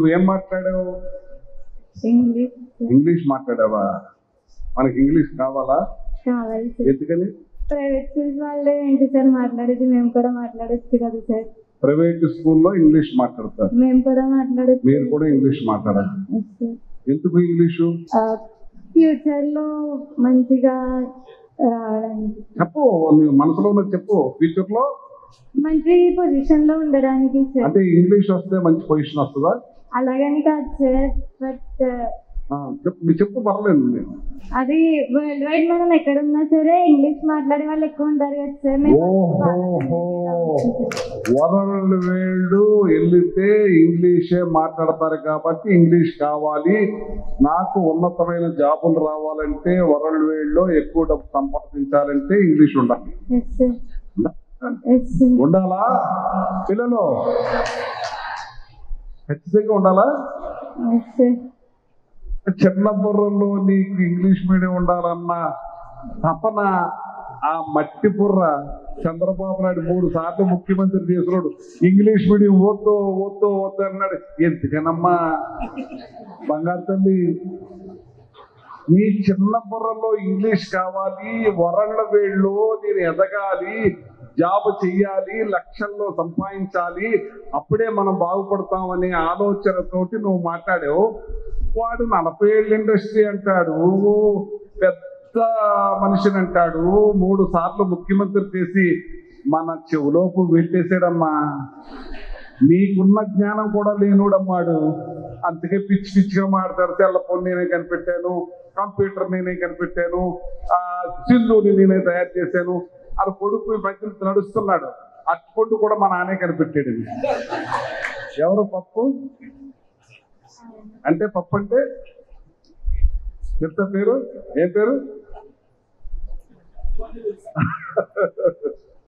నువ్వేం మాట్లాడావు English English మాట్లాడావా మనకి ఇంగ్లీష్ కావాలా కావాలి సార్ ఎందుకని ప్రైవేట్ స్కూల్స్ వాళ్ళే ఏంటి సార్ మాట్లాడేది మేము కూడా మాట్లాడొచ్చు కదా సార్ ప్రైవేట్ స్కూల్లో ఇంగ్లీష్ మాట్లాడతారు మేము కూడా మాట్లాడొచ్చు మీరు కూడా ఇంగ్లీష్ మాట్లాడాలి Yes, sir. ఎందుకు ఇంగ్లీషు ఆ, ఫ్యూచర్ లో మంచిగా రావడానికి చెప్పు నీ మనసులో ఉన్నది చెప్పు ఫ్యూచర్ లో మంచి పొజిషన్ లో ఉండడానికి సార్ అంటే ఇంగ్లీష్ వస్తే మంచి పొజిషన్ వస్తుందా అలాగని కాదు సార్ బట్ ఆ, చెప్పు మీరు చెప్పు పర్లేదు నేను అది వరల్డ్ వైడ్ మనం ఎక్కడున్నా సరే ఇంగ్లీష్ మాట్లాడే వాళ్ళు ఎక్కువ ఉంటారు కదా సార్ మేము ఓహోహో వరల్డ్ వేల్డ్ వెళ్తే ఇంగ్లీషే మాట్లాడతారు కాబట్టి ఇంగ్లీష్ కావాలి నాకు ఉన్నతమైన జాబులు రావాలంటే వరల్డ్ వేల్డ్ లో ఎక్కువ డబ్బు సంపాదించాలంటే ఇంగ్లీష్ ఉండాలి ఎస్ సార్ ఎస్ సార్ ఉండాలా పిల్లలు ఖచ్చితంగా ఉండాలా ఎస్ సార్ చిన్న బుర్రలో నీకు ఇంగ్లీష్ మీడియం ఉండాలన్న తపన ఆ మట్టి బుర్ర చంద్రబాబు నాయుడు మూడు సార్లు ముఖ్యమంత్రి చేసినాడు ఇంగ్లీష్ మీడియం ఓద్దు ఓద్దు వద్దు అన్నాడు ఎందుకనమ్మా బంగారు తల్లి నీ చిన్న బుర్రలో ఇంగ్లీష్ కావాలి వరళ్ళ వేళ్ళు నేను ఎదగాలి జాబ్ చెయ్యాలి లక్షల్లో సంపాదించాలి అప్పుడే మనం బాగుపడతామనే ఆలోచనతోటి నువ్వు మాట్లాడావు వాడు నలభై ఏళ్ళ ఇండస్ట్రీ అంటాడు పెద్ద మనిషిని అంటాడు మూడు సార్లు ముఖ్యమంత్రి చేసి మన చెవులోపు వెళ్ళేసాడమ్మా నీకున్న జ్ఞానం కూడా లేనుడమ్మాడు అందుకే పిచ్చి పిచ్చిగా మాడతారు తెల్ల ఫోన్ నేనే కనిపెట్టాను కంప్యూటర్ నేనే కనిపెట్టాను ఆ సింధుని నేనే తయారు చేశాను అది కొడుకు ఈ మధ్యన నడుస్తున్నాడు అట్టుకొండు కూడా మా నాన్నే కనిపెట్టాడు ఇది. ఎవరు పప్పు అంటే పప్పు అంటే చెప్తా పేరు ఏం పేరు